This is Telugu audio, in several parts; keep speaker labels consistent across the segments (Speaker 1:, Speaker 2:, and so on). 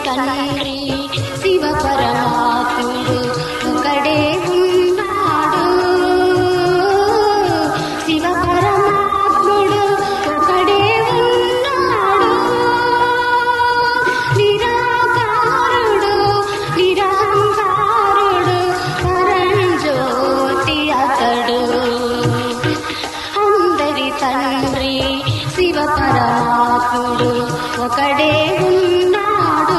Speaker 1: తండ్రి శివ పరమాత్ముడు ఒకడే ఉన్నాడు శివ పరమాత్ముడు ఒకడే ఉన్నాడు నిరాకారుడు నిరహంకారుడు పరంజ్యోతి అతడు అందరి తండ్రి శివ పరమాత్ముడు ఒకడే ఉన్నాడు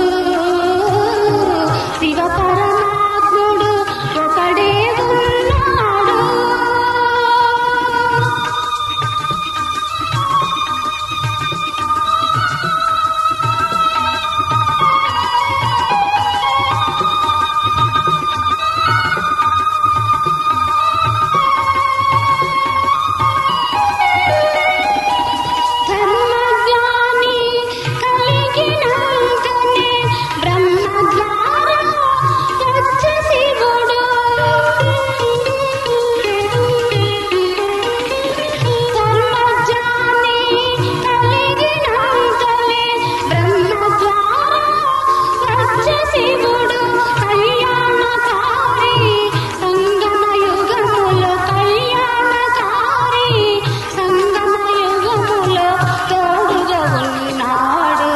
Speaker 1: శివ పరమాత్ముడు ఒకడే ఉన్నాడు ధర్మజ్ఞాని కలిగినంతనే బ్రహ్మద్వారా వచ్చే శివుడు ధర్మజ్ఞాని కలిగినంతనే బ్రహ్మద్వారా వచ్చే శివుడు కళ్యాణకారి సంగమ యుగములో కళ్యాణకారి సంగమ యుగములో తోడుగా ఉన్నాడు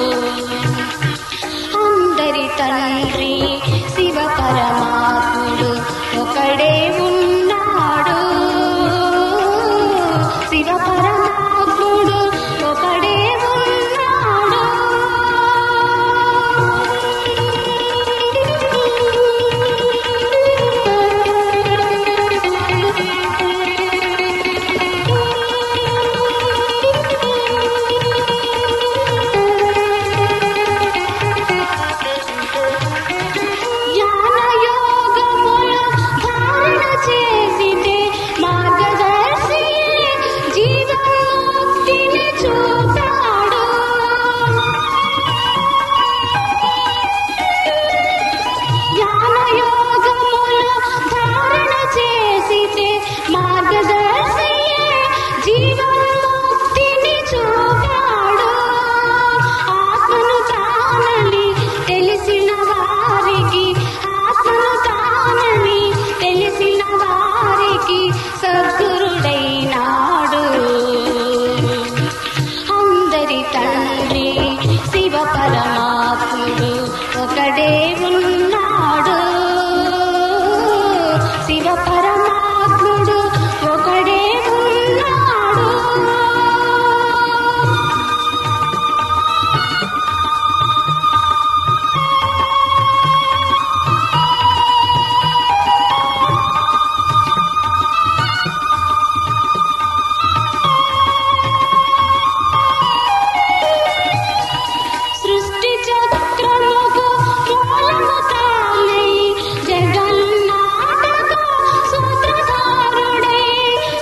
Speaker 1: అందరి తండ్రి శివ పరమాత్ముడు ఒకడే ఉన్నాడు శివ పరమాత్ముడు ఒకడే ఉన్నాడు జ్ఞానయోగముల ధారణ చేసితే మార్గదర్శి జీవన్ముక్తిని చూపాడు జ్ఞానయోగముల ధారణ చేసితే మార్గదర్శి జీవన్ముక్తిని చూపాడు ఆత్మను తానని తెలిసిన వారికి ఆత్మను తానని తెలిసిన వారికి సద్గురుడైనాడు అందరి తండ్రి శివ పరమాత్ముడు ఒకడే ఉన్నాడు శివ పరమాత్ముడు ఒకడే ఉన్నాడు సృష్టి చక్రముకు మూలము తానై జగన్నాటక సూత్రధారుడై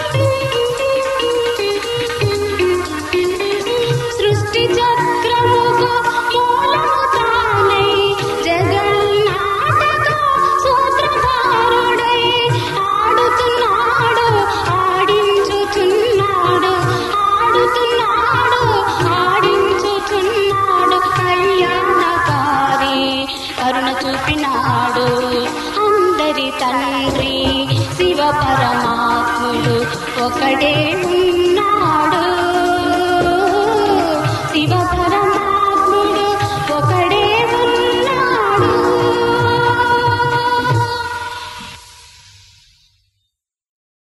Speaker 1: సృష్టి చక్రముకు మూలము తానై జగన్నాటక సూత్రధారుడై ఆడుతున్నాడు ఆడించుచున్నాడు ఆడుతున్నాడు ఆడించుచున్నాడు కళ్యాణకారి కరుణ చూపినాడు అందరి తండ్రి శివ పరమాత్ముడు ఒకడే